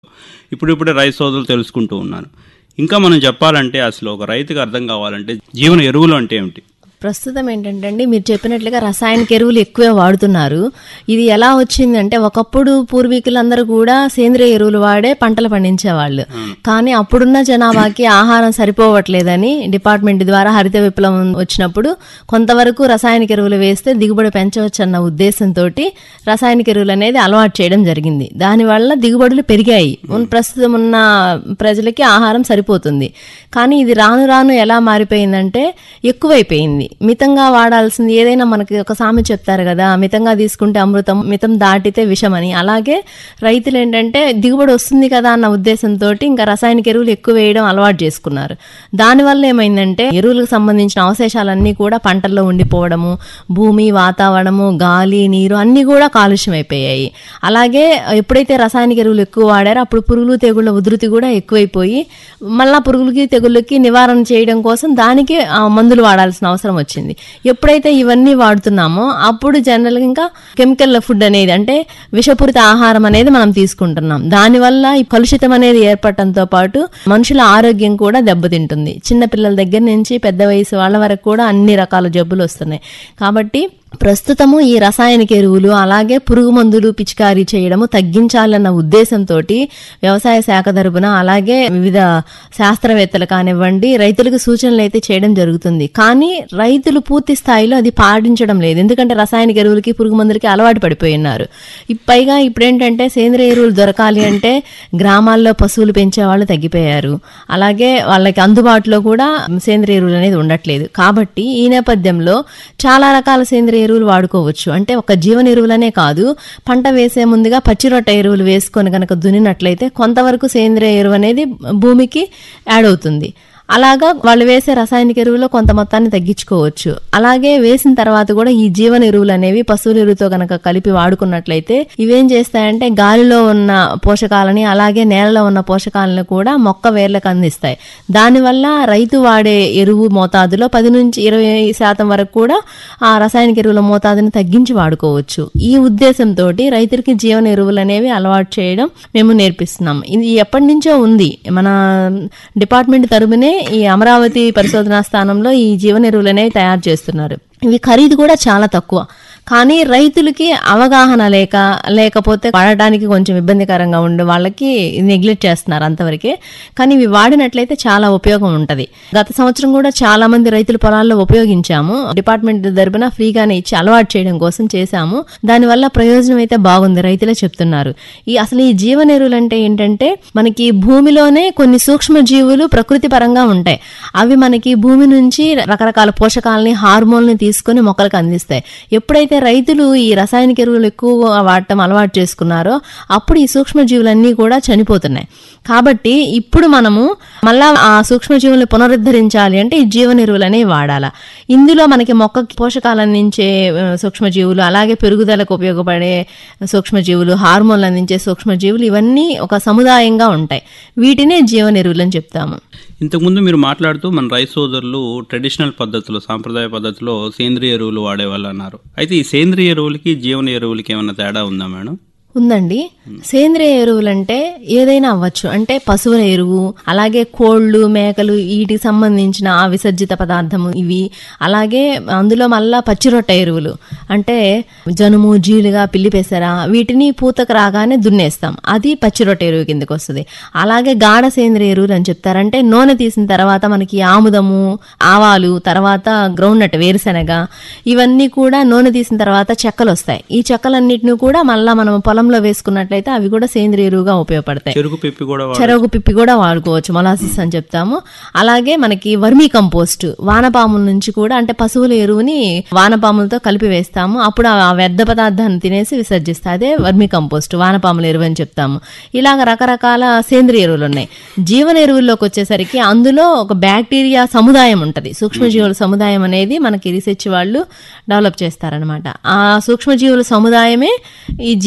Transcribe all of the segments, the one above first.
ఇప్పుడిప్పుడే రైతు సోదరులు తెలుసుకుంటూ ఉన్నాను ఇంకా మనం చెప్పాలంటే అసలు ఒక రైతుకు అర్థం కావాలంటే జీవన ఎరువులు అంటే ఏమిటి ప్రస్తుతం ఏంటంటే అండి మీరు చెప్పినట్లుగా రసాయనిక ఎరువులు ఎక్కువే వాడుతున్నారు ఇది ఎలా వచ్చిందంటే ఒకప్పుడు పూర్వీకులందరూ కూడా సేంద్రియ ఎరువులు వాడే పంటలు పండించేవాళ్ళు కానీ అప్పుడున్న జనాభాకి ఆహారం సరిపోవట్లేదని డిపార్ట్మెంట్ ద్వారా హరిత విప్లవం వచ్చినప్పుడు కొంతవరకు రసాయనిక ఎరువులు వేస్తే దిగుబడి పెంచవచ్చన్న ఉద్దేశంతో రసాయనిక ఎరువులు అనేది అలవాటు చేయడం జరిగింది దానివల్ల దిగుబడులు పెరిగాయి ఉన్- ప్రస్తుతం ఉన్న ప్రజలకి ఆహారం సరిపోతుంది కానీ ఇది రాను రాను ఎలా మారిపోయిందంటే ఎక్కువైపోయింది మితంగా వాడాల్సింది ఏదైనా మనకి ఒక సామెత చెప్తారు కదా మితంగా తీసుకుంటే అమృతం మితం దాటితే విషం అని అలాగే రైతులు ఏంటంటే దిగుబడి వస్తుంది కదా అన్న ఉద్దేశంతో ఇంకా రసాయనిక ఎరువులు ఎక్కువ వేయడం అలవాటు చేసుకున్నారు దానివల్ల ఏమైందంటే ఎరువులకు సంబంధించిన అవశేషాలన్నీ కూడా పంటల్లో ఉండిపోవడము భూమి వాతావరణము గాలి నీరు అన్నీ కూడా కాలుష్యం అయిపోయాయి అలాగే ఎప్పుడైతే రసాయనిక ఎరువులు ఎక్కువ వాడారో అప్పుడు పురుగులు తెగుళ్ళ ఉధృతి కూడా ఎక్కువైపోయి మళ్ళా పురుగులకి తెగుళ్ళకి నివారణ చేయడం కోసం దానికి ఆ, మందులు వాడాల్సిన అవసరం వచ్చింది ఎప్పుడైతే ఇవన్నీ వాడుతున్నామో అప్పుడు జనరల్గా ఇంకా కెమికల్ ఫుడ్ అనేది అంటే విషపూరిత ఆహారం అనేది మనం తీసుకుంటున్నాం దానివల్ల ఈ కలుషితం అనేది ఏర్పడటంతో పాటు మనుషుల ఆరోగ్యం కూడా దెబ్బతింటుంది చిన్న పిల్లల దగ్గర నుంచి పెద్ద వయసు వాళ్ళ వరకు కూడా అన్ని రకాల జబ్బులు వస్తున్నాయి కాబట్టి ప్రస్తుతము ఈ రసాయనిక ఎరువులు అలాగే పురుగు మందులు పిచికారీ చేయడము తగ్గించాలన్న ఉద్దేశంతో వ్యవసాయ శాఖ తరపున అలాగే వివిధ శాస్త్రవేత్తలు కానివ్వండి రైతులకు సూచనలు అయితే చేయడం జరుగుతుంది కానీ రైతులు పూర్తి స్థాయిలో అది పాటించడం లేదు ఎందుకంటే రసాయనిక ఎరువులకి పురుగు మందులకి అలవాటు పడిపోయి ఉన్నారు ఇప్ పైగా ఇప్పుడేంటంటే సేంద్రియ ఎరువులు దొరకాలి అంటే గ్రామాల్లో పశువులు పెంచే వాళ్ళు తగ్గిపోయారు అలాగే వాళ్ళకి అందుబాటులో కూడా సేంద్రియ ఎరువులు అనేది ఉండట్లేదు కాబట్టి ఈ నేపథ్యంలో చాలా రకాల సేంద్రియ ఎరువులు వాడుకోవచ్చు అంటే ఒక జీవన ఎరువులనే కాదు పంట వేసే ముందుగా పచ్చిరొట్ట ఎరువులు వేసుకొని కనుక దున్నినట్లయితే కొంతవరకు సేంద్రియ ఎరువు అనేది భూమికి యాడ్ అవుతుంది అలాగా వాళ్ళు వేసే రసాయనిక ఎరువులో కొంత మొత్తాన్ని తగ్గించుకోవచ్చు అలాగే వేసిన తర్వాత కూడా ఈ జీవన ఎరువులు అనేవి పశువుల ఎరువుతో కనుక కలిపి వాడుకున్నట్లయితే ఇవేం చేస్తాయంటే గాలిలో ఉన్న పోషకాలని అలాగే నేలలో ఉన్న పోషకాలను కూడా మొక్క వేర్లకు అందిస్తాయి దానివల్ల రైతు వాడే ఎరువు మోతాదులో పది నుంచి ఇరవై శాతం వరకు కూడా ఆ రసాయనిక ఎరువుల మోతాదుని తగ్గించి వాడుకోవచ్చు ఈ ఉద్దేశంతో రైతులకి జీవన ఎరువులు అనేవి అలవాటు చేయడం మేము నేర్పిస్తున్నాం ఇది ఎప్పటి నుంచో ఉంది మన డిపార్ట్మెంట్ తరపునే ఈ అమరావతి పరిశోధనా స్థానంలో ఈ జీవన ఎరువులు అనేవి తయారు చేస్తున్నారు ఇవి ఖరీదు కూడా చాలా తక్కువ కానీ రైతులకి అవగాహన లేక లేకపోతే వాడటానికి కొంచెం ఇబ్బందికరంగా ఉండే వాళ్ళకి నెగ్లెక్ట్ చేస్తున్నారు అంతవరకే కానీ ఇవి వాడినట్లయితే చాలా ఉపయోగం ఉంటది గత సంవత్సరం కూడా చాలా మంది రైతుల పొలాల్లో ఉపయోగించాము డిపార్ట్మెంట్ తరపున ఫ్రీగానే ఇచ్చి అలవాటు చేయడం కోసం చేశాము దానివల్ల ప్రయోజనం అయితే బాగుంది రైతులే చెప్తున్నారు ఈ అసలు ఈ జీవన ఎరువులు అంటే ఏంటంటే మనకి భూమిలోనే కొన్ని సూక్ష్మ జీవులు ప్రకృతి పరంగా ఉంటాయి అవి మనకి భూమి నుంచి రకరకాల పోషకాలని హార్మోన్లు తీసుకొని మొక్కలకు అందిస్తాయి ఎప్పుడైతే రైతులు ఈ రసాయనిక ఎరువులు ఎక్కువ వాడటం అలవాటు చేసుకున్నారో అప్పుడు ఈ సూక్ష్మజీవులన్నీ కూడా చనిపోతున్నాయి కాబట్టి ఇప్పుడు మనము మళ్ళా ఆ సూక్ష్మజీవుల్ని పునరుద్ధరించాలి అంటే ఈ జీవన ఎరువులు అనేవి వాడాలా ఇందులో మనకి మొక్కకి పోషకాలు అందించే ఆ, సూక్ష్మజీవులు అలాగే పెరుగుదలకు ఉపయోగపడే సూక్ష్మజీవులు హార్మోన్లు అందించే సూక్ష్మజీవులు ఇవన్నీ ఒక సముదాయంగా ఉంటాయి వీటినే జీవన ఎరువులు అని చెప్తాము ఇంతకుముందు మీరు మాట్లాడుతూ మన రైతు సోదరులు ట్రెడిషనల్ పద్ధతిలో సాంప్రదాయ పద్ధతిలో సేంద్రియ ఎరువులు వాడేవాళ్ళు అన్నారు అయితే ఈ సేంద్రియ ఎరువులకి జీవన ఎరువులకి ఏమైనా తేడా ఉందా మేడం ఉందండి సేంద్రియ ఎరువులంటే ఏదైనా అవ్వచ్చు అంటే పశువుల ఎరువు అలాగే కోళ్ళు మేకలు వీటికి సంబంధించిన ఆ విసర్జిత పదార్థము ఇవి అలాగే అందులో మళ్ళా పచ్చిరొట్ట ఎరువులు అంటే జనుము జీలుగా పిల్లి పెసర వీటిని పూతకు రాగానే దున్నేస్తాం అది పచ్చిరొట్ట ఎరువు కిందకి వస్తుంది అలాగే గాఢ సేంద్రియ ఎరువులు అని చెప్తారంటే నూనె తీసిన తర్వాత మనకి ఆముదము ఆవాలు తర్వాత గ్రౌండ్ నట్ వేరుశెనగ ఇవన్నీ కూడా నూనె తీసిన తర్వాత చెక్కలు వస్తాయి ఈ చెక్కలన్నిటిని కూడా మళ్ళా మనం పొలంలో వేసుకున్నట్లయితే అవి కూడా సేంద్రియ ఎరువుగా ఉపయోగపడతాయి చెరుకు పిప్పి కూడా వాడ- చెరగు పిప్పి కూడా వాడుకోవచ్చు మొలాసిస్ అని చెప్తాము అలాగే మనకి వర్మీ కంపోస్ట్ వానపాముల నుంచి కూడా అంటే పశువుల ఎరువుని వానపాములతో కలిపి వేస్తాము అప్పుడు ఆ వ్యర్థ పదార్థాన్ని తినేసి విసర్జిస్తాయి అదే వర్మీ కంపోస్ట్ వానపాముల ఎరువు అని చెప్తాము ఇలాగ రకరకాల సేంద్రియ ఎరువులు ఉన్నాయి జీవన ఎరువుల్లోకి వచ్చేసరికి అందులో ఒక బ్యాక్టీరియా సముదాయం ఉంటది సూక్ష్మజీవుల సముదాయం అనేది మనకి రీసెర్చ్ వాళ్ళు డెవలప్ చేస్తారనమాట ఆ సూక్ష్మజీవుల సముదాయమే ఈ జీవన ఎరువులు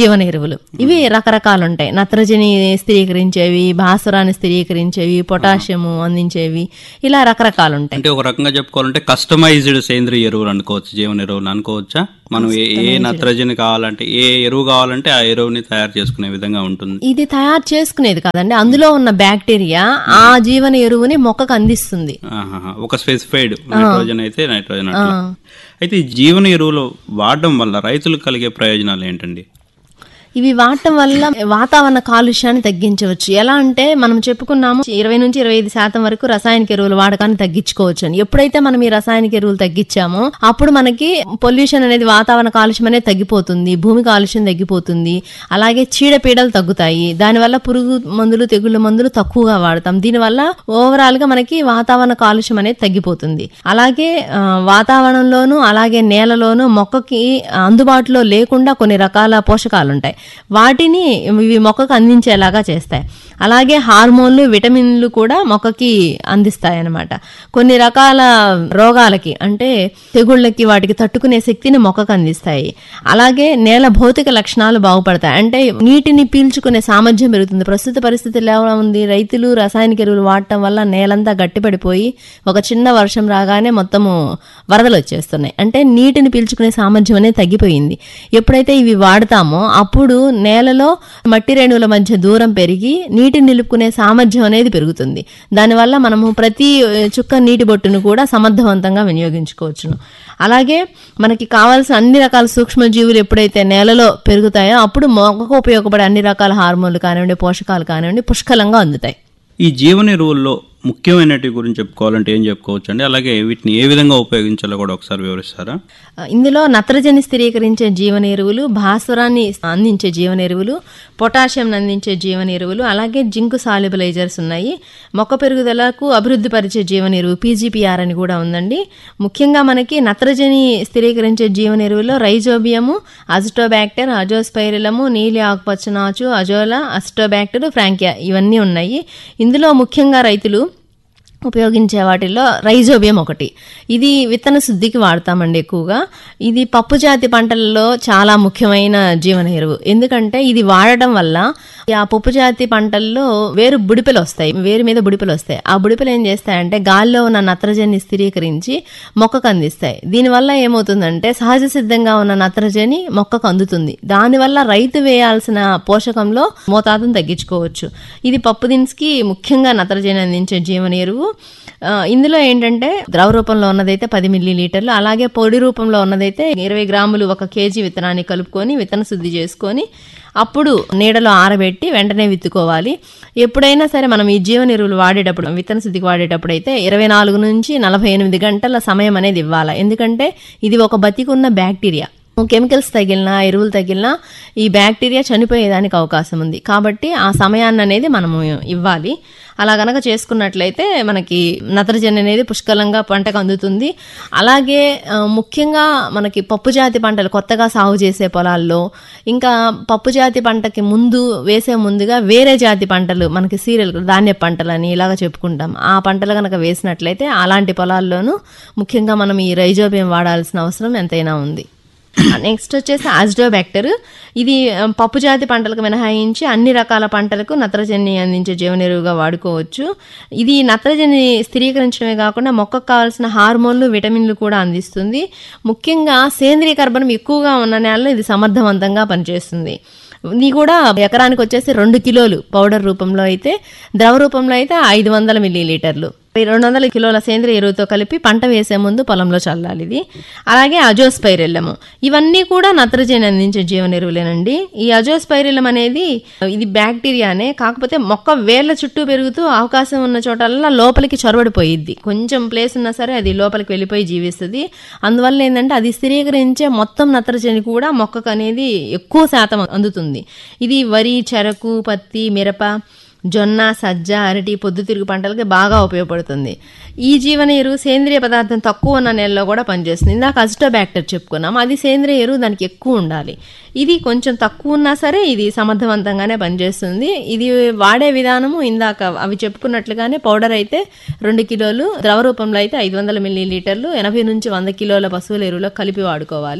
ఎరువులు ఇవి రకరకాలు ఉంటాయి నత్రజని స్థిరీకరించేవి భాస్వరాన్ని స్థిరీకరించేవి పొటాషియము అందించేవి ఇలా రకరకాలు ఉంటాయి అంటే ఒక రకంగా చెప్పుకోవాలంటే కస్టమైజ్డ్ సేంద్రియ ఎరువులు అనుకోవచ్చు జీవన ఎరువులు అనుకోవచ్చా మనం ఏ ఏ నత్రజని కావాలంటే ఏ ఎరువు కావాలంటే ఆ ఎరువుని తయారు చేసుకునే విధంగా ఉంటుంది ఇది తయారు చేసుకునేది కాదండి అందులో ఉన్న బ్యాక్టీరియా ఆ జీవన ఎరువుని మొక్కకు అందిస్తుంది ఆహాహా. ఒక స్పెసిఫైడ్ నైట్రోజన్ అయితే నైట్రోజన్ అట్లా అయితే ఈ జీవన ఎరువులు వాడడం వల్ల రైతులకు కలిగే ప్రయోజనాలు ఏంటండి ఇవి వాడటం వల్ల వాతావరణ కాలుష్యాన్ని తగ్గించవచ్చు ఎలా అంటే మనం చెప్పుకున్నాము ఇరవై నుంచి ఇరవై ఐదు శాతం వరకు రసాయనిక ఎరువుల వాడకాన్ని తగ్గించుకోవచ్చు అని ఎప్పుడైతే మనం ఈ రసాయనిక ఎరువులు తగ్గించామో అప్పుడు మనకి పొల్యూషన్ అనేది వాతావరణ కాలుష్యం అనేది తగ్గిపోతుంది భూమి కాలుష్యం తగ్గిపోతుంది అలాగే చీడపీడలు తగ్గుతాయి దానివల్ల పురుగు మందులు తెగుళ్ళ మందులు తక్కువగా వాడతాం దీనివల్ల ఓవరాల్ గా మనకి వాతావరణ కాలుష్యం అనేది తగ్గిపోతుంది అలాగే ఆ, వాతావరణంలోనూ అలాగే నేలలోనూ మొక్కకి అందుబాటులో లేకుండా కొన్ని రకాల పోషకాలు ఉంటాయి వాటిని ఇవి మొక్కకు అందించేలాగా చేస్తాయి అలాగే హార్మోన్లు విటమిన్లు కూడా మొక్కకి అందిస్తాయి అన్నమాట కొన్ని రకాల రోగాలకి అంటే తెగుళ్ళకి వాటికి తట్టుకునే శక్తిని మొక్కకు అందిస్తాయి అలాగే నేల భౌతిక లక్షణాలు బాగుపడతాయి అంటే నీటిని పీల్చుకునే సామర్థ్యం పెరుగుతుంది ప్రస్తుత పరిస్థితులు ఎలా ఉంది రైతులు రసాయనిక ఎరువులు వాడటం వల్ల నేలంతా గట్టిపడిపోయి ఒక చిన్న వర్షం రాగానే మొత్తము వరదలు వచ్చేస్తున్నాయి అంటే నీటిని పీల్చుకునే సామర్థ్యం అనేది తగ్గిపోయింది ఎప్పుడైతే ఇవి వాడతామో అప్పుడు నేలలో మట్టి రేణువుల మధ్య దూరం పెరిగి నీటిని నిలుపుకునే సామర్థ్యం అనేది పెరుగుతుంది దానివల్ల మనము ప్రతి ఆ, చుక్క నీటి బొట్టును కూడా సమర్థవంతంగా వినియోగించుకోవచ్చును అలాగే మనకి కావాల్సిన అన్ని రకాల సూక్ష్మజీవులు ఎప్పుడైతే నేలలో పెరుగుతాయో అప్పుడు మొక్కకు ఉపయోగపడే అన్ని రకాల హార్మోన్లు కానివ్వండి పోషకాలు కానివ్వండి పుష్కలంగా అందుతాయి ఈ జీవన ఎరువుల్లో ముఖ్యమైనటి గురించి చెప్పుకోవాలంటే ఏం చెప్పుకోవచ్చు అండి అలాగే వీటిని ఏ విధంగా ఉపయోగించాలో కూడా ఒకసారి వివరిస్తారా ఇందులో నత్రజని స్థిరీకరించే జీవన ఎరువులు భాస్వరాన్ని అందించే జీవన ఎరువులు పొటాషియం అందించే జీవన ఎరువులు అలాగే జింకు సాల్యుబలైజర్స్ ఉన్నాయి మొక్క పెరుగుదలకు అభివృద్ధి పరిచే జీవన ఎరువు పీజీపీఆర్ అని కూడా ఉందండి ముఖ్యంగా మనకి నత్రజని స్థిరీకరించే జీవన ఎరువులో రైజోబియము అజిటోబ్యాక్టర్ అజోస్పైరిలము నీలి ఆకుపచ్చ నాచు అజోలా అస్టోబ్యాక్టర్ ఫ్రాంకియా ఇవన్నీ ఉన్నాయి ఇందులో ముఖ్యంగా రైతులు ఉపయోగించే వాటిల్లో రైజోబియం ఒకటి ఇది విత్తన శుద్ధికి వాడతామండి ఎక్కువగా ఇది పప్పు జాతి పంటలలో చాలా ముఖ్యమైన జీవన ఎరువు ఎందుకంటే ఇది వాడటం వల్ల ఆ పప్పు జాతి పంటల్లో వేరు బుడిపెలు వస్తాయి వేరు మీద బుడిపెలు వస్తాయి ఆ బుడిపెలు ఏం చేస్తాయంటే గాల్లో ఉన్న నత్రజని స్థిరీకరించి మొక్కకు అందిస్తాయి దీనివల్ల ఏమవుతుందంటే సహజ సిద్ధంగా ఉన్న నత్రజని మొక్కకు అందుతుంది దానివల్ల రైతు వేయాల్సిన పోషకంలో మోతాదును తగ్గించుకోవచ్చు ఇది పప్పు దినుసుకి ముఖ్యంగా నత్రజని అందించే జీవన ఎరువు ఆ, ఇందులో ఏంటంటే ద్రవ రూపంలో ఉన్నదైతే పది మిల్లీ లీటర్లు అలాగే పొడి రూపంలో ఉన్నదైతే ఇరవై గ్రాములు ఒక కేజీ విత్తనాన్ని కలుపుకొని విత్తన శుద్ధి చేసుకొని అప్పుడు నీడలో ఆరబెట్టి వెంటనే విత్తుకోవాలి ఎప్పుడైనా సరే మనం ఈ జీవన ఎరువులు వాడేటప్పుడు విత్తన శుద్ధికి వాడేటప్పుడు అయితే ఇరవై నాలుగు నుంచి నలభై ఎనిమిది గంటల సమయం అనేది ఇవ్వాలి ఎందుకంటే ఇది ఒక బతికున్న బ్యాక్టీరియా కెమికల్స్ తగిలినా ఎరువులు తగిలినా ఈ బ్యాక్టీరియా చనిపోయేదానికి అవకాశం ఉంది కాబట్టి ఆ సమయాన్ని అనేది మనము ఇవ్వాలి అలా గనక చేసుకున్నట్లయితే మనకి నత్రజని అనేది పుష్కలంగా పంటకు అందుతుంది అలాగే ఆ, ముఖ్యంగా మనకి పప్పు జాతి పంటలు కొత్తగా సాగు చేసే పొలాల్లో ఇంకా పప్పు జాతి పంటకి ముందు వేసే ముందుగా వేరే జాతి పంటలు మనకి సీరియల్ ధాన్య పంటలని ఇలాగ చెప్పుకుంటాం ఆ పంటలు కనుక వేసినట్లయితే అలాంటి పొలాల్లోనూ ముఖ్యంగా మనం ఈ రైజోబియం వాడాల్సిన అవసరం ఎంతైనా ఉంది నెక్స్ట్ వచ్చేసి ఆజ్డోబ్యాక్టర్ ఇది ఆ, పప్పు జాతి పంటలకు మినహాయించి అన్ని రకాల పంటలకు నత్రజని అందించే జీవనెరువుగా వాడుకోవచ్చు ఇది నత్రజని స్థిరీకరించడమే కాకుండా మొక్కకు కావాల్సిన హార్మోన్లు విటమిన్లు కూడా అందిస్తుంది ముఖ్యంగా సేంద్రీయ కర్బనం ఎక్కువగా ఉన్న నేలలో ఇది సమర్థవంతంగా పనిచేస్తుంది ఇది కూడా ఎకరానికి వచ్చేసి రెండు కిలోలు పౌడర్ రూపంలో అయితే ద్రవ రూపంలో అయితే ఐదు వందల మిల్లీ లీటర్లు రెండు వందల కిలోల సేంద్రియ ఎరువుతో కలిపి పంట వేసే ముందు పొలంలో చల్లాలి ఇది అలాగే అజోస్పైరెల్లము ఇవన్నీ కూడా నత్రజని అందించే జీవన ఎరువులేనండి ఈ అజోస్పైరెల్లం అనేది ఇది బ్యాక్టీరియానే కాకపోతే మొక్క వేర్ల చుట్టూ పెరుగుతూ అవకాశం ఉన్న చోటల్లా లోపలికి చొరబడిపోయిద్ది కొంచెం ప్లేస్ ఉన్నా సరే అది లోపలికి వెళ్ళిపోయి జీవిస్తుంది అందువల్ల ఏంటంటే అది స్థిరీకరించే మొత్తం నత్రజని కూడా మొక్కకు అనేది ఎక్కువ శాతం అందుతుంది ఇది వరి చెరకు పత్తి మిరప జొన్న సజ్జ అరటి పొద్దుతిరుగు పంటలకి బాగా ఉపయోగపడుతుంది ఈ జీవన ఎరువు సేంద్రియ పదార్థం తక్కువ ఉన్న నెలలో కూడా పనిచేస్తుంది ఇందాక అజిటోబ్యాక్టర్ చెప్పుకున్నాం అది సేంద్రియ ఎరువు దానికి ఎక్కువ ఉండాలి ఇది కొంచెం తక్కువ ఉన్నా సరే ఇది సమర్థవంతంగానే పనిచేస్తుంది ఇది వాడే విధానము ఇందాక అవి చెప్పుకున్నట్లుగానే పౌడర్ అయితే రెండు కిలోలు ద్రవ రూపంలో అయితే ఐదు వందల మిల్లీ లీటర్లు ఎనభై నుంచి వంద కిలోల పశువుల ఎరువులో కలిపి వాడుకోవాలి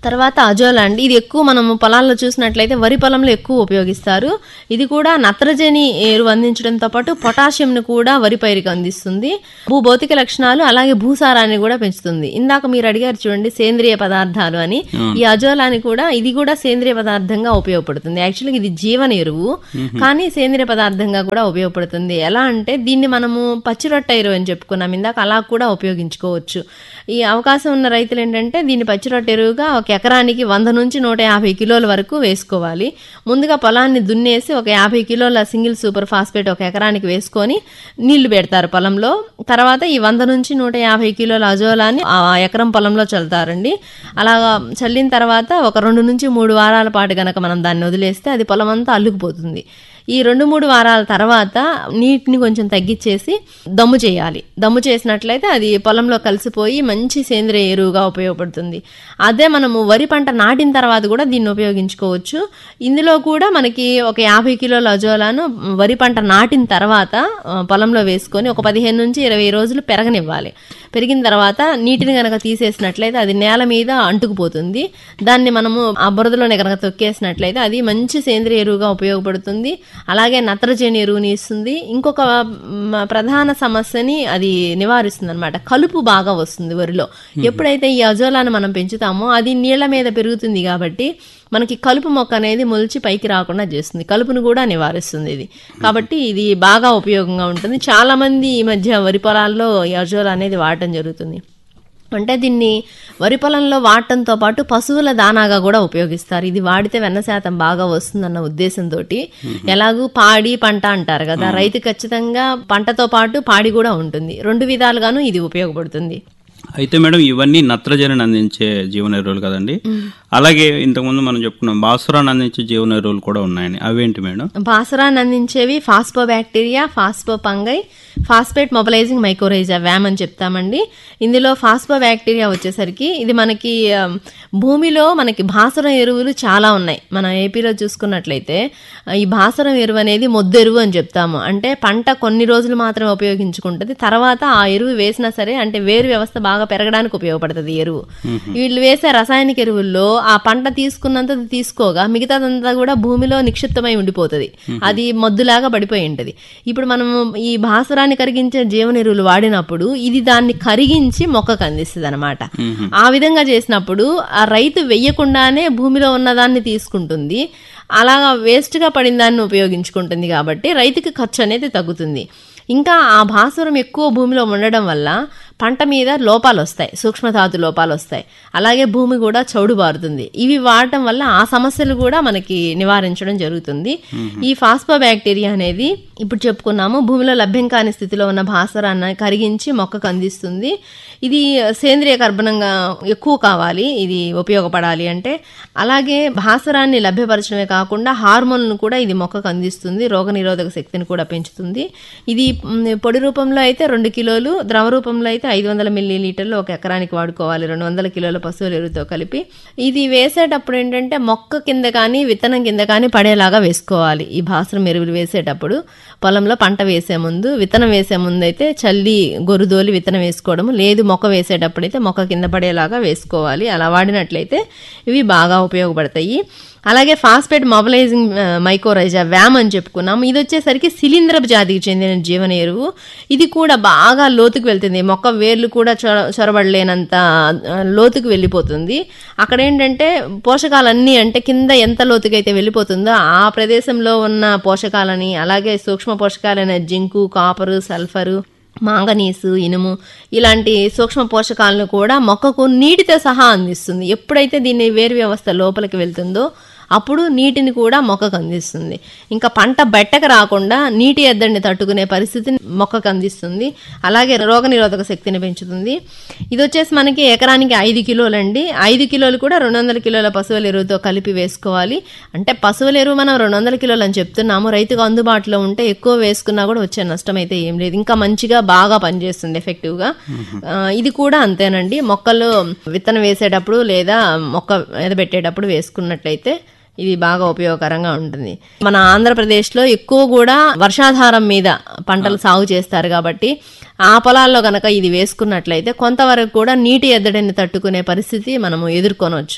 తర్వాత అజోలా అండి ఇది ఎక్కువ మనము పొలాల్లో చూసినట్లయితే వరి పొలంలో ఎక్కువ ఉపయోగిస్తారు ఇది కూడా నత్రజని ఎరువు అందించడంతో పాటు పొటాషియంను కూడా వరి పైరుకి అందిస్తుంది భూభౌతిక లక్షణాలు అలాగే భూసారాన్ని కూడా పెంచుతుంది ఇందాక మీరు అడిగారు చూడండి సేంద్రియ పదార్థాలు అని ఈ అజోలాని కూడా ఇది కూడా సేంద్రియ పదార్థంగా ఉపయోగపడుతుంది యాక్చువల్గా ఇది జీవన ఎరువు కానీ సేంద్రియ పదార్థంగా కూడా ఉపయోగపడుతుంది ఎలా అంటే దీన్ని మనము పచ్చిరొట్ట ఎరువు అని చెప్పుకున్నాం ఇందాక అలా కూడా ఉపయోగించుకోవచ్చు ఈ అవకాశం ఉన్న రైతులు ఏంటంటే దీన్ని పచ్చిరొట్ట ఎరువుగా ఒక ఎకరానికి వంద నుంచి నూట యాభై కిలోల వరకు వేసుకోవాలి ముందుగా పొలాన్ని దున్నేసి ఒక యాభై కిలోల సింగిల్ సూపర్ ఫాస్ఫేట్ ఒక ఎకరానికి వేసుకొని నీళ్లు పెడతారు పొలంలో తర్వాత ఈ వంద నుంచి నూట యాభై కిలోల అజోలాని ఆ ఎకరం పొలంలో చల్లుతారండి అలా చల్లిన తర్వాత ఒక రెండు నుంచి మూడు వారాల పాటు గనక మనం దాన్ని వదిలేస్తే అది పొలం అంతా అల్లుకుపోతుంది ఈ రెండు మూడు వారాల తర్వాత నీటిని కొంచెం తగ్గించేసి దమ్ము చేయాలి దమ్ము చేసినట్లయితే అది పొలంలో కలిసిపోయి మంచి సేంద్రియ ఎరువుగా ఉపయోగపడుతుంది అదే మనము వరి పంట నాటిన తర్వాత కూడా దీన్ని ఉపయోగించుకోవచ్చు ఇందులో కూడా మనకి ఒక యాభై కిలోల అజోలాను వరి పంట నాటిన తర్వాత ఆ, పొలంలో వేసుకొని ఒక పదిహేను నుంచి ఇరవై రోజులు పెరగనివ్వాలి పెరిగిన తర్వాత నీటిని కనుక తీసేసినట్లయితే అది నేల మీద అంటుకుపోతుంది దాన్ని మనము ఆ బురదలోనే కనుక తొక్కేసినట్లయితే అది మంచి సేంద్రియ ఎరువుగా ఉపయోగపడుతుంది అలాగే నత్రజని ఎరువుని ఇస్తుంది ఇంకొక మ, ప్రధాన సమస్యని అది నివారిస్తుంది అనమాట కలుపు బాగా వస్తుంది వరిలో ఎప్పుడైతే ఈ అజోలాను మనం పెంచుతామో అది నీళ్ల మీద పెరుగుతుంది కాబట్టి మనకి కలుపు మొక్క అనేది మొలిచి పైకి రాకుండా చేస్తుంది కలుపును కూడా నివారిస్తుంది ఇది కాబట్టి ఇది బాగా ఉపయోగంగా ఉంటుంది చాలా మంది ఈ మధ్య వరి పొలాల్లో ఈ అజోలా అనేది వాడటం జరుగుతుంది అంటే దీన్ని వరి పొలంలో వాడటంతో పాటు పశువుల దానాగా కూడా ఉపయోగిస్తారు ఇది వాడితే వెన్న శాతం బాగా వస్తుందన్న ఉద్దేశంతో ఎలాగూ పాడి పంట అంటారు కదా రైతు ఖచ్చితంగా పంటతో పాటు పాడి కూడా ఉంటుంది రెండు విధాలుగాను ఇది ఉపయోగపడుతుంది అయితే మేడం ఇవన్నీ నత్రజనిని అందించే జీవన ఎరువులు కదండి అలాగే ఇంతకుముందు మనం చెప్పుకున్నాం భాస్వరాన్ని అందించే జీవన ఎరువులు కూడా ఉన్నాయని అవేంటి మేడం భాసరాన్ని అందించేవి ఫాస్పో బ్యాక్టీరియా ఫాస్పో పంగై ఫాస్ఫేట్ మొబలైజింగ్ మైకోరైజా వ్యామ్ అని చెప్తామండి ఇందులో ఫాస్పో బ్యాక్టీరియా వచ్చేసరికి ఇది మనకి ఆ, భూమిలో మనకి భాసరం ఎరువులు చాలా ఉన్నాయి మన ఏపీలో చూసుకున్నట్లయితే ఆ, ఈ భాసరం ఎరువు అనేది మొద్దు ఎరువు అని చెప్తాము అంటే పంట కొన్ని రోజులు మాత్రమే ఉపయోగించుకుంటుంది తర్వాత ఆ ఎరువు వేసినా సరే అంటే వేరు వ్యవస్థ బాగా పెరగడానికి ఉపయోగపడుతుంది ఈ ఎరువు వీళ్ళు వేసే రసాయనిక ఎరువుల్లో ఆ పంట తీసుకున్నంత తీసుకోగా మిగతాదంతా కూడా భూమిలో నిక్షిప్తమై ఉండిపోతుంది అది మొద్దులాగా పడిపోయి ఉంటది ఇప్పుడు మనం ఈ భాస్వరాన్ని కరిగించే జీవన ఎరువులు వాడినప్పుడు ఇది దాన్ని కరిగించి మొక్కకు అందిస్తుంది అనమాట ఆ విధంగా చేసినప్పుడు ఆ రైతు వెయ్యకుండానే భూమిలో ఉన్నదాన్ని తీసుకుంటుంది అలాగా వేస్ట్గా పడిన దాన్ని ఉపయోగించుకుంటుంది కాబట్టి రైతుకి ఖర్చు అనేది తగ్గుతుంది ఇంకా ఆ భాస్వరం ఎక్కువ భూమిలో ఉండడం వల్ల పంట మీద లోపాలు వస్తాయి సూక్ష్మధాతు లోపాలు వస్తాయి అలాగే భూమి కూడా చౌడుబారుతుంది ఇవి వాడటం వల్ల ఆ సమస్యలు కూడా మనకి నివారించడం జరుగుతుంది ఈ ఫాస్పో బ్యాక్టీరియా అనేది ఇప్పుడు చెప్పుకున్నాము భూమిలో లభ్యం కాని స్థితిలో ఉన్న భాస్వరాన్ని కరిగించి మొక్కకు అందిస్తుంది ఇది సేంద్రియ కర్బనంగా ఎక్కువ కావాలి ఇది ఉపయోగపడాలి అంటే అలాగే భాస్వరాన్ని లభ్యపరచడమే కాకుండా హార్మోన్ను కూడా ఇది మొక్కకు అందిస్తుంది రోగనిరోధక శక్తిని కూడా పెంచుతుంది ఇది మ్, పొడి రూపంలో అయితే రెండు కిలోలు ద్రవ రూపంలో అయితే ఐదు వందల మిల్లీ లీటర్లు ఒక ఎకరానికి వాడుకోవాలి రెండు వందల కిలోల పశువుల ఎరువుతో కలిపి ఇది వేసేటప్పుడు ఏంటంటే మొక్క కింద కానీ విత్తనం కింద కానీ పడేలాగా వేసుకోవాలి ఈ భాస్రం ఎరువులు వేసేటప్పుడు పొలంలో పంట వేసే ముందు విత్తనం వేసే ముందు అయితే చల్లి గొరుదోలి విత్తనం వేసుకోవడం లేదు మొక్క వేసేటప్పుడు అయితే మొక్క కింద పడేలాగా వేసుకోవాలి అలా వాడినట్లయితే ఇవి బాగా ఉపయోగపడతాయి అలాగే ఫాస్ఫేట్ మొబలైజింగ్ మైకోరైజా వ్యామ్ అని చెప్పుకున్నాం ఇది వచ్చేసరికి శిలీంద్రపు జాతికి చెందిన జీవన ఎరువు ఇది కూడా బాగా లోతుకు వెళ్తుంది మొక్క వేర్లు కూడా చొర చొరబడలేనంత ఆ, లోతుకు వెళ్ళిపోతుంది అక్కడ ఏంటంటే పోషకాలన్నీ అంటే కింద ఎంత లోతుకైతే వెళ్ళిపోతుందో ఆ ప్రదేశంలో ఉన్న పోషకాలని అలాగే సూక్ష్మ పోషకాలైన జింకు కాపరు సల్ఫరు మాంగనీసు ఇనుము ఇలాంటి సూక్ష్మ పోషకాలను కూడా మొక్కకు నీటితో సహా అందిస్తుంది ఎప్పుడైతే దీన్ని వేరు వ్యవస్థ లోపలికి వెళ్తుందో అప్పుడు నీటిని కూడా మొక్కకు అందిస్తుంది ఇంకా పంట బెట్టక రాకుండా నీటి ఎద్దడిని తట్టుకునే పరిస్థితిని మొక్కకు అందిస్తుంది అలాగే రోగనిరోధక శక్తిని పెంచుతుంది ఇది వచ్చేసి మనకి ఎకరానికి ఐదు కిలోలండి ఐదు కిలోలు కూడా రెండు వందల కిలోల పశువుల ఎరువుతో కలిపి వేసుకోవాలి అంటే పశువుల ఎరువు మనం రెండు వందల కిలోలు అని చెప్తున్నాము రైతుకు అందుబాటులో ఉంటే ఎక్కువ వేసుకున్నా కూడా వచ్చే నష్టం అయితే ఏం లేదు ఇంకా మంచిగా బాగా పనిచేస్తుంది ఎఫెక్టివ్గా ఆ, ఇది కూడా అంతేనండి మొక్కలు విత్తనం వేసేటప్పుడు లేదా మొక్క మీద పెట్టేటప్పుడు వేసుకున్నట్లయితే ఇది బాగా ఉపయోగకరంగా ఉంటుంది మన ఆంధ్రప్రదేశ్లో ఎక్కువ కూడా వర్షాధారం మీద పంటలు సాగు చేస్తారు కాబట్టి ఆ పొలాల్లో కనుక ఇది వేసుకున్నట్లయితే కొంతవరకు కూడా నీటి ఎద్దడిని తట్టుకునే పరిస్థితి మనము ఎదుర్కొనవచ్చు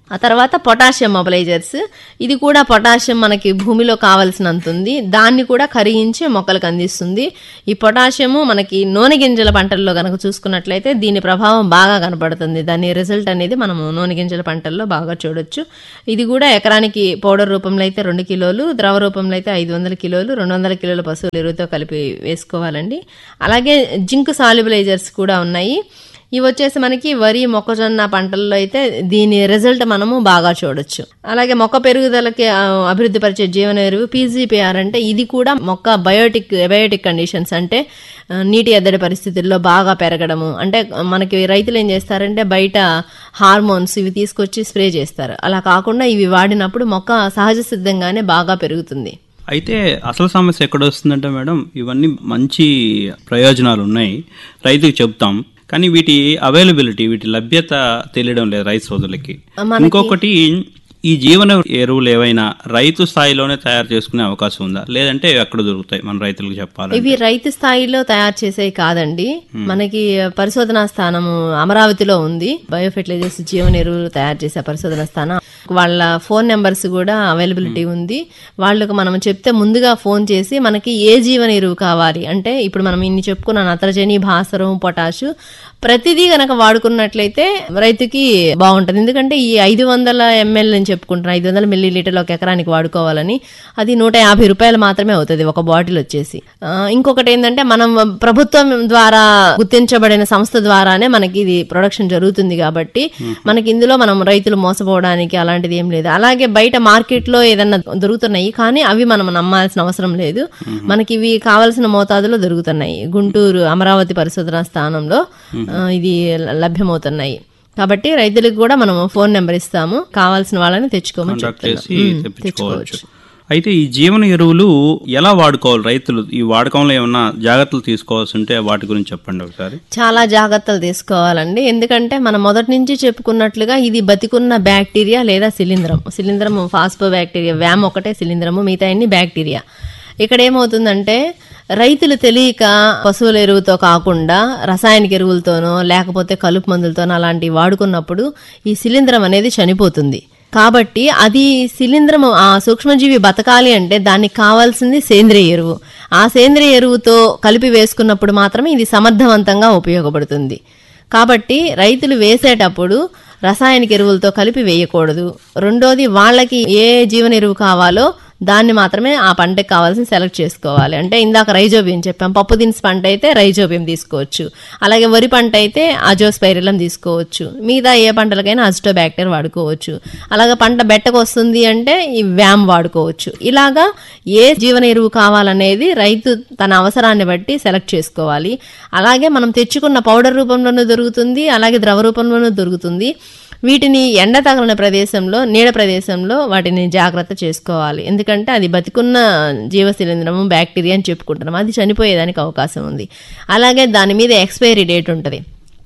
ఆ తర్వాత పొటాషియం మొబలైజర్స్ ఇది కూడా పొటాషియం మనకి భూమిలో కావలసినంత ఉంది దాన్ని కూడా కరిగించి మొక్కలకు అందిస్తుంది ఈ పొటాషియము మనకి నూనె గింజల పంటల్లో కనుక చూసుకున్నట్లయితే దీని ప్రభావం బాగా కనపడుతుంది దాని రిజల్ట్ అనేది మనము నూనె గింజల పంటల్లో బాగా చూడొచ్చు ఇది కూడా ఎకరానికి పౌడర్ రూపంలో అయితే రెండు కిలోలు ద్రవ రూపంలో అయితే ఐదు వందల కిలోలు రెండు వందల కిలోల పశువుల ఎరువుతో కలిపి వేసుకోవాలండి అలాగే జింక్ సాల్యుబలైజర్స్ కూడా ఉన్నాయి ఇవి వచ్చేసి మనకి వరి మొక్కజొన్న పంటల్లో అయితే దీని రిజల్ట్ మనము బాగా చూడొచ్చు అలాగే మొక్క పెరుగుదలకి ఆ, అభివృద్ధి పరిచే జీవన ఎరువు పీజీపీఆర్ అంటే ఇది కూడా మొక్క బయోటిక్ బయోటిక్ కండిషన్స్ అంటే ఆ, నీటి ఎద్దడి పరిస్థితుల్లో బాగా పెరగడము అంటే మనకి రైతులు ఏం చేస్తారంటే బయట హార్మోన్స్ ఇవి తీసుకొచ్చి స్ప్రే చేస్తారు అలా కాకుండా ఇవి వాడినప్పుడు మొక్క సహజ సిద్ధంగానే బాగా పెరుగుతుంది అయితే అసలు సమస్య ఎక్కడ వస్తుందంటే మేడం ఇవన్నీ మంచి ప్రయోజనాలు ఉన్నాయి రైతుకి చెప్తాం కానీ వీటి అవైలబిలిటీ వీటి లభ్యత తెలియడం లేదు రైతు సోదరులకి ఇంకొకటి ఈ జీవన ఎరువులు ఏవైనా రైతు స్థాయిలోనే తయారు చేసుకునే అవకాశం ఉందా లేదంటే ఎక్కడ దొరుకుతాయి మన రైతులకు చెప్పాలి ఇవి రైతు స్థాయిలో తయారు చేసేవి కాదండి మనకి పరిశోధనా స్థానము అమరావతిలో ఉంది బయోఫెర్టిలైజర్స్ జీవన ఎరువులు తయారు చేసే పరిశోధనా స్థానం వాళ్ళ ఫోన్ నెంబర్స్ కూడా అవైలబిలిటీ ఉంది వాళ్ళకు మనం చెప్తే ముందుగా ఫోన్ చేసి మనకి ఏ జీవన ఎరువు కావాలి అంటే ఇప్పుడు మనం ఇన్ని చెప్పుకున్న నత్రజని భాస్వరం పొటాషు ప్రతిదీ గనక వాడుకున్నట్లయితే రైతుకి బాగుంటుంది ఎందుకంటే ఈ ఐదు వందల ఎంఎల్ అని చెప్పుకుంటున్నాం ఐదు వందల మిల్లీ లీటర్లు ఒక ఎకరానికి వాడుకోవాలని అది నూట యాభై రూపాయలు మాత్రమే అవుతుంది ఒక బాటిల్ వచ్చేసి ఆ, ఇంకొకటి ఏంటంటే మనం ప్రభుత్వం ద్వారా గుర్తించబడిన సంస్థ ద్వారానే మనకి ఇది ప్రొడక్షన్ జరుగుతుంది కాబట్టి మనకి ఇందులో మనం రైతులు మోసపోవడానికి అలాంటిది ఏం లేదు అలాగే బయట మార్కెట్ లో ఏదన్నా దొరుకుతున్నాయి కానీ అవి మనం నమ్మాల్సిన అవసరం లేదు మనకి ఇవి కావలసిన మోతాదులో దొరుకుతున్నాయి గుంటూరు అమరావతి పరిశోధన స్థానంలో ఆ, ఇది లభ్యమవుతున్నాయి కాబట్టి రైతులకు కూడా మనం ఫోన్ నెంబర్ ఇస్తాము కావాల్సిన వాళ్ళని తెచ్చుకోమని కాంటాక్ట్ చెప్తున్నాం. చేసి ఉమ్, తెప్పించుకోవచ్చు అయితే ఈ జీవన ఎరువులు ఎలా వాడుకోవాలి రైతులు ఈ వాడకంలో ఏమన్నా జాగ్రత్తలు తీసుకోవాల్సి ఉంటే వాటి గురించి చెప్పండి ఒకసారి చాలా జాగ్రత్తలు తీసుకోవాలండి ఎందుకంటే మనం మొదటి నుంచి చెప్పుకున్నట్లుగా ఇది బతికున్న బ్యాక్టీరియా లేదా శిలీంధ్రం శిలీంధ్రం ఫాస్పో బ్యాక్టీరియా వ్యామ్ ఒకటే శిలీంధ్రము మిగతా అన్ని బ్యాక్టీరియా ఇక్కడ ఏమవుతుందంటే రైతులు తెలియక పశువుల ఎరువుతో కాకుండా రసాయనిక ఎరువులతోనో లేకపోతే కలుపు మందులతోనో అలాంటివి వాడుకున్నప్పుడు ఈ శిలీంధ్రం అనేది చనిపోతుంది కాబట్టి అది శిలీంధ్రము ఆ సూక్ష్మజీవి బతకాలి అంటే దానికి కావాల్సింది సేంద్రియ ఎరువు ఆ సేంద్రియ ఎరువుతో కలిపి వేసుకున్నప్పుడు మాత్రమే ఇది సమర్థవంతంగా ఉపయోగపడుతుంది కాబట్టి రైతులు వేసేటప్పుడు రసాయనిక ఎరువులతో కలిపి వేయకూడదు రెండోది వాళ్ళకి ఏ జీవన ఎరువు కావాలో దాన్ని మాత్రమే ఆ పంటకి కావాల్సిన సెలెక్ట్ చేసుకోవాలి అంటే ఇందాక రైజోబియం చెప్పాం పప్పు దినుసు పంట అయితే రైజోబియం తీసుకోవచ్చు అలాగే వరి పంట అయితే అజోస్పైరిలం తీసుకోవచ్చు మిగతా ఏ పంటలకైనా అజిటోబ్యాక్టర్ వాడుకోవచ్చు అలాగే పంట బెట్టకు వస్తుంది అంటే ఈ వ్యామ్ వాడుకోవచ్చు ఇలాగా ఏ జీవన ఎరువు కావాలనేది రైతు తన అవసరాన్ని బట్టి సెలెక్ట్ చేసుకోవాలి అలాగే మనం తెచ్చుకున్న పౌడర్ రూపంలోనూ దొరుకుతుంది అలాగే ద్రవ రూపంలోనూ దొరుకుతుంది వీటిని ఎండ తగిలిన ప్రదేశంలో నీడ ప్రదేశంలో వాటిని జాగ్రత్త చేసుకోవాలి ఎందుకంటే అది బతికున్న జీవశిలీంద్రము బ్యాక్టీరియా అని చెప్పుకుంటున్నాం అది చనిపోయేదానికి అవకాశం ఉంది అలాగే దాని మీద ఎక్స్పైరీ డేట్ ఉంటుంది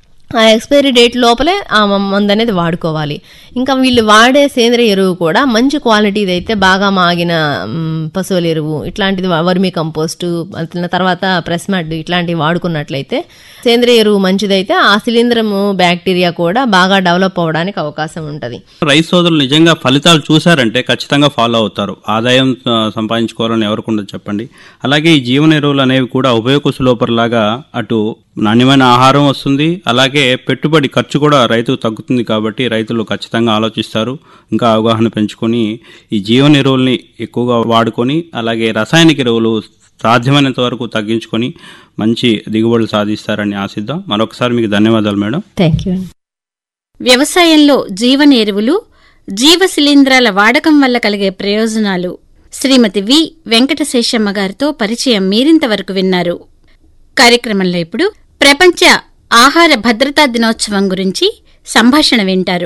ఆ ఎక్స్పైరీ డేట్ లోపలే ఆ మ- మందు అనేది వాడుకోవాలి ఇంకా వీళ్ళు వాడే సేంద్రియ ఎరువు కూడా మంచి క్వాలిటీది అయితే బాగా మాగిన మ్, పశువుల ఎరువు ఇట్లాంటిది వా- వర్మి కంపోస్టు అట్ల తర్వాత ప్రెస్ మడ్ ఇట్లాంటివి వాడుకున్నట్లయితే సేంద్రియ ఎరువు మంచిదైతే ఆ శిలీంధ్రము బ్యాక్టీరియా కూడా బాగా డెవలప్ అవ్వడానికి అవకాశం ఉంటుంది రైతు సోదరులు నిజంగా ఫలితాలు చూశారంటే ఖచ్చితంగా ఫాలో అవుతారు ఆదాయం ఆ, సంపాదించుకోవాలని ఎవరికి ఉండదు చెప్పండి అలాగే ఈ జీవన ఎరువులు అనేవి కూడా ఉపయోగ సులోపరిలాగా అటు నాణ్యమైన ఆహారం వస్తుంది అలాగే పెట్టుబడి ఖర్చు కూడా రైతుకు తగ్గుతుంది కాబట్టి రైతులు ఖచ్చితంగా ఆలోచిస్తారు ఇంకా అవగాహన పెంచుకొని ఈ జీవన ఎరువుల్ని ఎక్కువగా వాడుకొని అలాగే రసాయనిక ఎరువులు సాధ్యమైనంత వరకు తగ్గించుకొని మంచి దిగుబడులు సాధిస్తారని ఆశిద్దాం మరొకసారి మీకు ధన్యవాదాలు మేడం థ్యాంక్ యూ అండి వ్యవసాయంలో జీవన ఎరువులు జీవ శిలీంధ్రాల వాడకం వల్ల కలిగే ప్రయోజనాలు శ్రీమతి వి వెంకటశేషమ్మ గారితో పరిచయం మీరింతవరకు విన్నారు కార్యక్రమంలో ఇప్పుడు ప్రపంచ ఆహార భద్రతా దినోత్సవం గురించి సంభాషణ వింటారు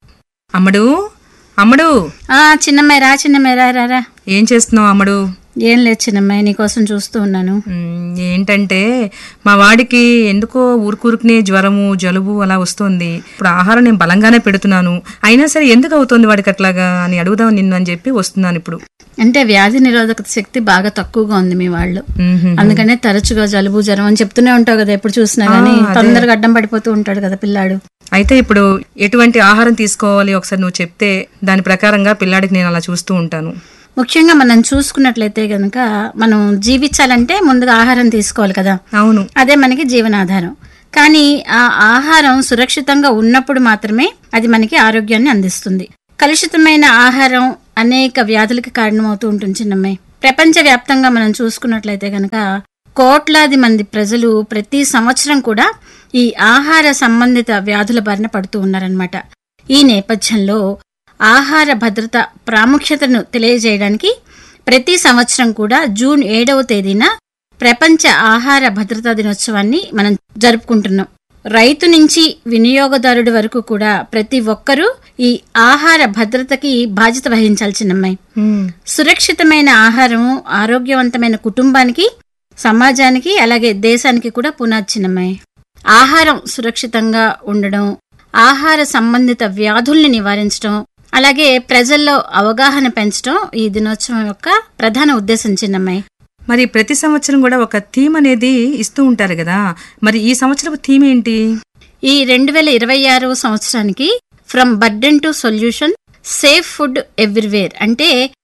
అమ్మడు అమ్మడు ఆ చిన్నమ్మాయి రా చిన్నమ్మాయి రా రా, రా ఏం చేస్తున్నావు అమ్మడు ఏం లేదు చిన్నమ్మాయి నీకోసం చూస్తూ ఉన్నాను మ్, ఏంటంటే మా వాడికి ఎందుకో ఊరుకూరుకునే జ్వరము జలుబు అలా వస్తుంది ఇప్పుడు ఆహారం నేను బలంగానే పెడుతున్నాను అయినా సరే ఎందుకు అవుతుంది వాడికి అట్లాగా అని అడుగుదాం నిన్ను అని చెప్పి వస్తున్నాను ఇప్పుడు అంటే వ్యాధి నిరోధక శక్తి బాగా తక్కువగా ఉంది మీ వాళ్ళు మ్హూ. అందుకనే తరచుగా జలుబు జ్వరం అని చెప్తూనే ఉంటావు కదా ఎప్పుడు చూసినా గానీ తొందరగా అడ్డం పడిపోతూ ఉంటాడు కదా పిల్లాడు అయితే ఇప్పుడు ఎటువంటి ఆహారం తీసుకోవాలి ఒకసారి నువ్వు చెప్తే దాని ప్రకారంగా పిల్లాడికి నేను అలా చూస్తూ ఉంటాను ముఖ్యంగా మనం చూసుకున్నట్లయితే గనక మనం జీవించాలంటే ముందుగా ఆహారం తీసుకోవాలి కదా అవును అదే మనకి జీవనాధారం కానీ ఆ ఆహారం సురక్షితంగా ఉన్నప్పుడు మాత్రమే అది మనకి ఆరోగ్యాన్ని అందిస్తుంది కలుషితమైన ఆహారం అనేక వ్యాధులకి కారణమవుతూ ఉంటుంది చిన్నమ్మాయి ప్రపంచ వ్యాప్తంగా మనం చూసుకున్నట్లయితే గనక కోట్లాది మంది ప్రజలు ప్రతి సంవత్సరం కూడా ఈ ఆహార సంబంధిత వ్యాధుల బారిన పడుతూ ఉన్నారనమాట ఈ నేపథ్యంలో ఆహార భద్రత ప్రాముఖ్యతను తెలియజేయడానికి ప్రతి సంవత్సరం కూడా జూన్ ఏడవ తేదీన ప్రపంచ ఆహార భద్రతా దినోత్సవాన్ని మనం జరుపుకుంటున్నాం రైతు నుంచి వినియోగదారుడి వరకు కూడా ప్రతి ఒక్కరూ ఈ ఆహార భద్రతకి బాధ్యత వహించాలి చిన్నమ్మాయి ఉమ్, సురక్షితమైన ఆహారము ఆరోగ్యవంతమైన కుటుంబానికి సమాజానికి అలాగే దేశానికి కూడా పునాది చిన్నమ్మాయి ఆహారం సురక్షితంగా ఉండడం ఆహార సంబంధిత వ్యాధుల్ని నివారించడం అలాగే ప్రజల్లో అవగాహన పెంచడం ఈ దినోత్సవం యొక్క ప్రధాన ఉద్దేశం చిన్నమ్మాయి మరి ప్రతి సంవత్సరం కూడా ఒక థీమ్ అనేది ఇస్తూ ఉంటారు కదా మరి ఈ సంవత్సరం థీమ్ ఏంటి ఈ రెండు వేల ఇరవై ఆరో సంవత్సరానికి from burden to solution safe food everywhere అంటే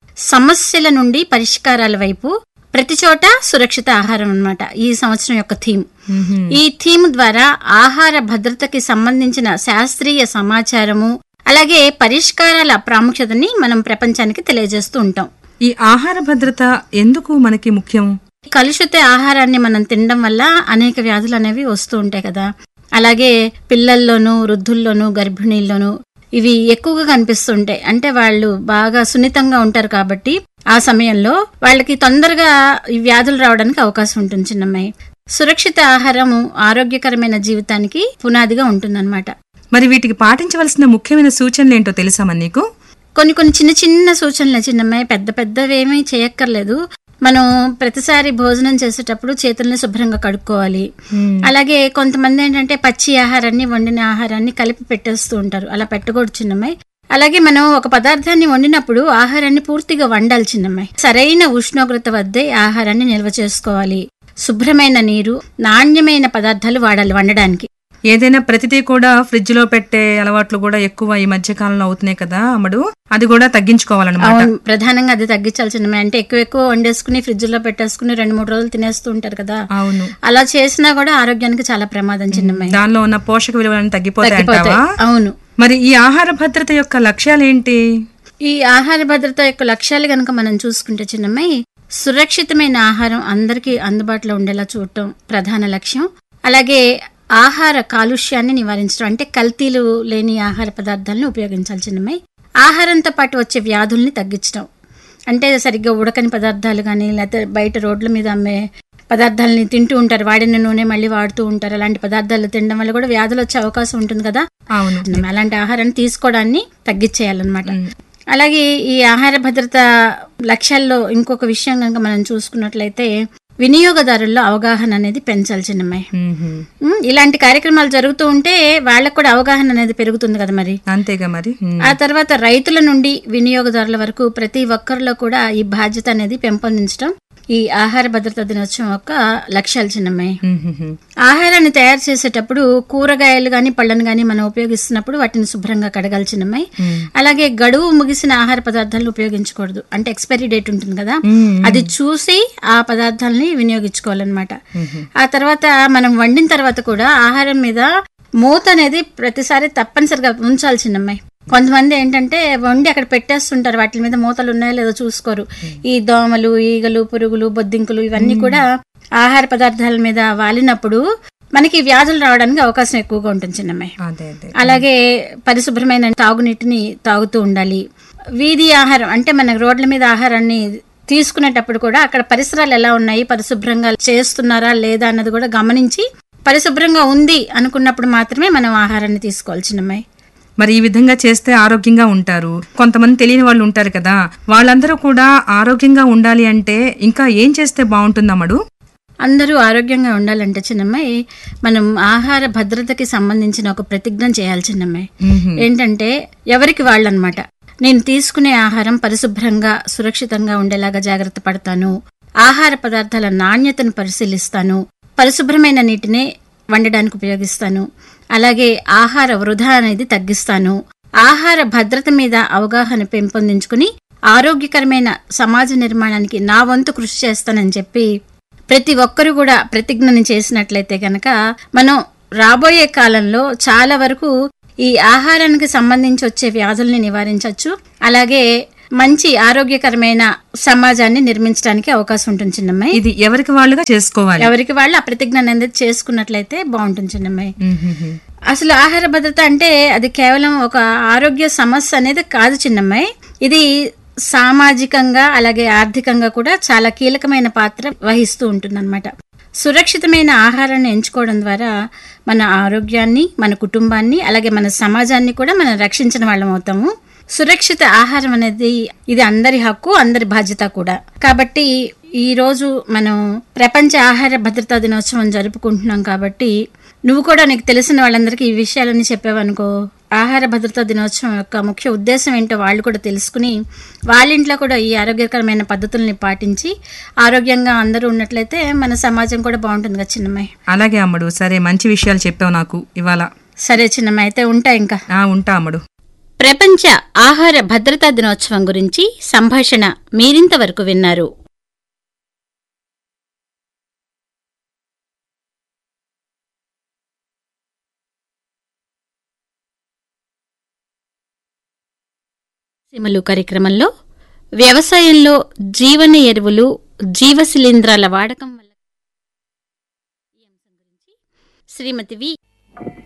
సమస్యల నుండి పరిష్కారాల వైపు ప్రతి చోట సురక్షిత ఆహారం అన్నమాట ఈ సంవత్సరం యొక్క థీమ్ మ్మ్హ్మ్. ఈ థీమ్ ద్వారా ఆహార భద్రతకి సంబంధించిన శాస్త్రీయ సమాచారము అలాగే పరిష్కారాల ప్రాముఖ్యతని మనం ప్రపంచానికి తెలియజేస్తూ ఉంటాం ఈ ఆహార భద్రత ఎందుకు మనకి ముఖ్యం కలుషిత ఆహారాన్ని మనం తినడం వల్ల అనేక వ్యాధులు అనేవి వస్తూ ఉంటాయి కదా అలాగే పిల్లల్లోనూ వృద్ధుల్లోనూ గర్భిణీల్లోనూ ఇవి ఎక్కువగా కనిపిస్తుంటాయి అంటే వాళ్ళు బాగా సున్నితంగా ఉంటారు కాబట్టి ఆ సమయంలో వాళ్ళకి తొందరగా ఈ వ్యాధులు రావడానికి అవకాశం ఉంటుంది చిన్నమ్మాయి సురక్షిత ఆహారము ఆరోగ్యకరమైన జీవితానికి పునాదిగా ఉంటుందన్నమాట మరి వీటికి పాటించవలసిన ముఖ్యమైన సూచనలు ఏంటో తెలుసా మరి నీకు కొన్ని కొన్ని చిన్న చిన్న సూచనలు చిన్నమ్మాయి పెద్ద పెద్దవేమీ చేయక్కర్లేదు మనం ప్రతిసారి భోజనం చేసేటప్పుడు చేతుల్ని శుభ్రంగా కడుక్కోవాలి మ్మ్. అలాగే కొంతమంది ఏంటంటే పచ్చి ఆహారాన్ని వండిన ఆహారాన్ని కలిపి పెట్టేస్తూ ఉంటారు అలా పెట్టకూడదు చిన్నమ్మాయి అలాగే మనం ఒక పదార్థాన్ని వండినప్పుడు ఆహారాన్ని పూర్తిగా వండాలి చిన్నమ్మాయి సరైన ఉష్ణోగ్రత వద్దే ఆహారాన్ని నిల్వ చేసుకోవాలి శుభ్రమైన నీరు నాణ్యమైన పదార్థాలు వాడాలి వండడానికి ఏదైనా ప్రతిదీ కూడా ఫ్రిడ్జ్ లో పెట్టే అలవాట్లు కూడా ఎక్కువ ఈ మధ్య కాలంలో అవుతున్నాయి కదా అమ్మడు అది కూడా తగ్గించుకోవాలన్నమాట అవును ప్రధానంగా అది తగ్గించాలి చిన్నమ్మాయి అంటే ఎక్కువ ఎక్కువ వండేసుకుని ఫ్రిడ్జ్ లో పెట్టేసుకుని రెండు మూడు రోజులు తినేస్తూ ఉంటారు కదా అవును అలా చేసినా కూడా ఆరోగ్యానికి చాలా ప్రమాదం చిన్నమ్మాయి దానిలో ఉన్న పోషక విలువలను తగ్గిపోతాయి తగ్గిపోతాయి అంటావా అవును మరి ఈ ఆహార భద్రత యొక్క లక్ష్యాలు ఏంటి ఈ ఆహార భద్రత యొక్క లక్ష్యాలు గనక మనం చూసుకుంటే చిన్నమ్మాయి సురక్షితమైన ఆహారం అందరికీ అందుబాటులో ఉండేలా చూడటం ప్రధాన లక్ష్యం అలాగే ఆహార కాలుష్యాన్ని నివారించడం అంటే కల్తీలు లేని ఆహార పదార్థాలను ఉపయోగించాలి చిన్నమ్మాయి ఆహారంతో పాటు వచ్చే వ్యాధుల్ని తగ్గించడం అంటే సరిగ్గా ఉడకని పదార్థాలు కానీ లేకపోతే బయట రోడ్ల మీద అమ్మే పదార్థాలని తింటూ ఉంటారు వాడిన నూనె మళ్ళీ వాడుతూ ఉంటారు అలాంటి పదార్థాలు తినడం వల్ల కూడా వ్యాధులు వచ్చే అవకాశం ఉంటుంది కదా అవును అలాంటి ఆహారాన్ని తీసుకోవడాన్ని తగ్గించేయాలన్నమాట అలాగే ఈ ఆహార భద్రత లక్ష్యాల్లో ఇంకొక విషయం కనుక మనం చూసుకున్నట్లయితే వినియోగదారుల్లో అవగాహన అనేది పెంచాలి చిన్నమ్మాయి మ్మ్హ్మ్. ఉమ్, ఇలాంటి కార్యక్రమాలు జరుగుతూ ఉంటే వాళ్ళకు కూడా అవగాహన అనేది పెరుగుతుంది కదా మరి అంతేగా మరి మ్మ్. ఆ తర్వాత రైతుల నుండి వినియోగదారుల వరకు ప్రతి ఒక్కరిలో కూడా ఈ బాధ్యత అనేది పెంపొందించడం ఈ ఆహార భద్రతా దినోత్సవం యొక్క లక్ష్యాలు చిన్నమ్మాయి మ్మ్హ్మ్. ఆహారాన్ని తయారు చేసేటప్పుడు కూరగాయలు గాని పళ్ళను గాని మనం ఉపయోగిస్తున్నప్పుడు వాటిని శుభ్రంగా కడగాలి చిన్నమ్మాయి మ్మ్. అలాగే గడువు ముగిసిన ఆహార పదార్థాలను ఉపయోగించకూడదు అంటే ఎక్స్పైరీ డేట్ ఉంటుంది కదా మ్మ్. అది చూసి ఆ పదార్థాలని వినియోగించుకోవాలన్నమాట మ్మ్హ్మ్. ఆ తర్వాత మనం వండిన తర్వాత కూడా ఆహారం మీద మూత అనేది ప్రతిసారి తప్పనిసరిగా ఉంచాలి చిన్నమ్మాయి కొంతమంది ఏంటంటే వండి అక్కడ పెట్టేస్తుంటారు వాటి మీద మూతలు ఉన్నాయో లేదో చూసుకోరు ఈ దోమలు ఈగలు పురుగులు బొద్దింకులు ఇవన్నీ కూడా ఆహార పదార్థాల మీద వాలినప్పుడు మనకి వ్యాధులు రావడానికి అవకాశం ఎక్కువగా ఉంటుంది చిన్నమ్మాయి అదే అదే అలాగే పరిశుభ్రమైన తాగునీటిని తాగుతూ ఉండాలి వీధి ఆహారం అంటే మన రోడ్ల మీద ఆహారాన్ని తీసుకునేటప్పుడు కూడా అక్కడ పరిసరాలు ఎలా ఉన్నాయి పరిశుభ్రంగా చేస్తున్నారా లేదా అన్నది కూడా గమనించి పరిశుభ్రంగా ఉంది అనుకున్నప్పుడు మాత్రమే మనం ఆహారాన్ని తీసుకోవాలి చిన్నమ్మాయి మరి ఈ విధంగా చేస్తే ఆరోగ్యంగా ఉంటారు కొంతమంది తెలియని వాళ్ళు ఉంటారు కదా వాళ్ళందరూ కూడా ఆరోగ్యంగా ఉండాలి అంటే ఇంకా ఏం చేస్తే బాగుంటుందమ్మడు అందరూ ఆరోగ్యంగా ఉండాలంటే చిన్నమ్మాయి మనం ఆహార భద్రతకి సంబంధించిన ఒక ప్రతిజ్ఞ చేయాలి చిన్నమ్మాయి మ్మ్హ్మ్. ఏంటంటే ఎవరికి వాళ్ళనమాట నేను తీసుకునే ఆహారం పరిశుభ్రంగా సురక్షితంగా ఉండేలాగా జాగ్రత్త పడతాను ఆహార పదార్థాల నాణ్యతను పరిశీలిస్తాను పరిశుభ్రమైన నీటిని వండడానికి ఉపయోగిస్తాను అలాగే ఆహార వృధా అనేది తగ్గిస్తాను ఆహార భద్రత మీద అవగాహన పెంపొందించుకుని ఆరోగ్యకరమైన సమాజ నిర్మాణానికి నా వంతు కృషి చేస్తానని చెప్పి ప్రతి ఒక్కరు కూడా ప్రతిజ్ఞని చేసినట్లయితే గనక మనం రాబోయే కాలంలో చాలా వరకు ఈ ఆహారానికి సంబంధించి వచ్చే వ్యాధుల్ని నివారించవచ్చు అలాగే మంచి ఆరోగ్యకరమైన సమాజాన్ని నిర్మించడానికి అవకాశం ఉంటుంది చిన్నమ్మాయి ఇది ఎవరికి వాళ్ళుగా చేసుకోవాలి ఎవరికి వాళ్ళు ఆ ప్రతిజ్ఞ అనేది చేసుకున్నట్లయితే బాగుంటుంది చిన్నమ్మాయి మ్మ్. అసలు ఆహార భద్రత అంటే అది కేవలం ఒక ఆరోగ్య సమస్య అనేది కాదు చిన్నమ్మాయి ఇది సామాజికంగా అలాగే ఆర్థికంగా కూడా చాలా కీలకమైన పాత్ర వహిస్తూ ఉంటుందన్నమాట సురక్షితమైన ఆహారాన్ని ఎంచుకోవడం ద్వారా మన ఆరోగ్యాన్ని మన కుటుంబాన్ని అలాగే మన సమాజాన్ని కూడా మనం రక్షించిన వాళ్ళం అవుతాము సురక్షిత ఆహారం అనేది ఇది అందరి హక్కు అందరి బాధ్యత కూడా కాబట్టి ఈ రోజు మనం ప్రపంచ ఆహార భద్రతా దినోత్సవం జరుపుకుంటున్నాం కాబట్టి నువ్వు కూడా నీకు తెలిసిన వాళ్ళందరికీ ఈ విషయాలన్నీ చెప్పావనుకో ఆహార భద్రతా దినోత్సవం యొక్క ముఖ్య ఉద్దేశం ఏంటో వాళ్ళు కూడా తెలుసుకుని వాళ్ళ ఇంట్లో కూడా ఈ ఆరోగ్యకరమైన పద్ధతుల్ని పాటించి ఆరోగ్యంగా అందరూ ఉన్నట్లయితే మన సమాజం కూడా బాగుంటుంది కదా చిన్నమ్మాయి అలాగే అమ్మడు సరే మంచి విషయాలు చెప్పావు నాకు ఇవాళ సరే చిన్నమ్మాయి అయితే ఉంటా ఇంకా ఆ ఉంటా అమ్మడు ప్రపంచ ఆహార భద్రతా దినోత్సవం గురించి సంభాషణ మీరింతవరకు విన్నారు సీమలు కార్యక్రమంలో వ్యవసాయంలో జీవన ఎరువులు జీవ శిలీంధ్రాల వాడకం వల్ల ఈ అంశం గురించి శ్రీమతి వి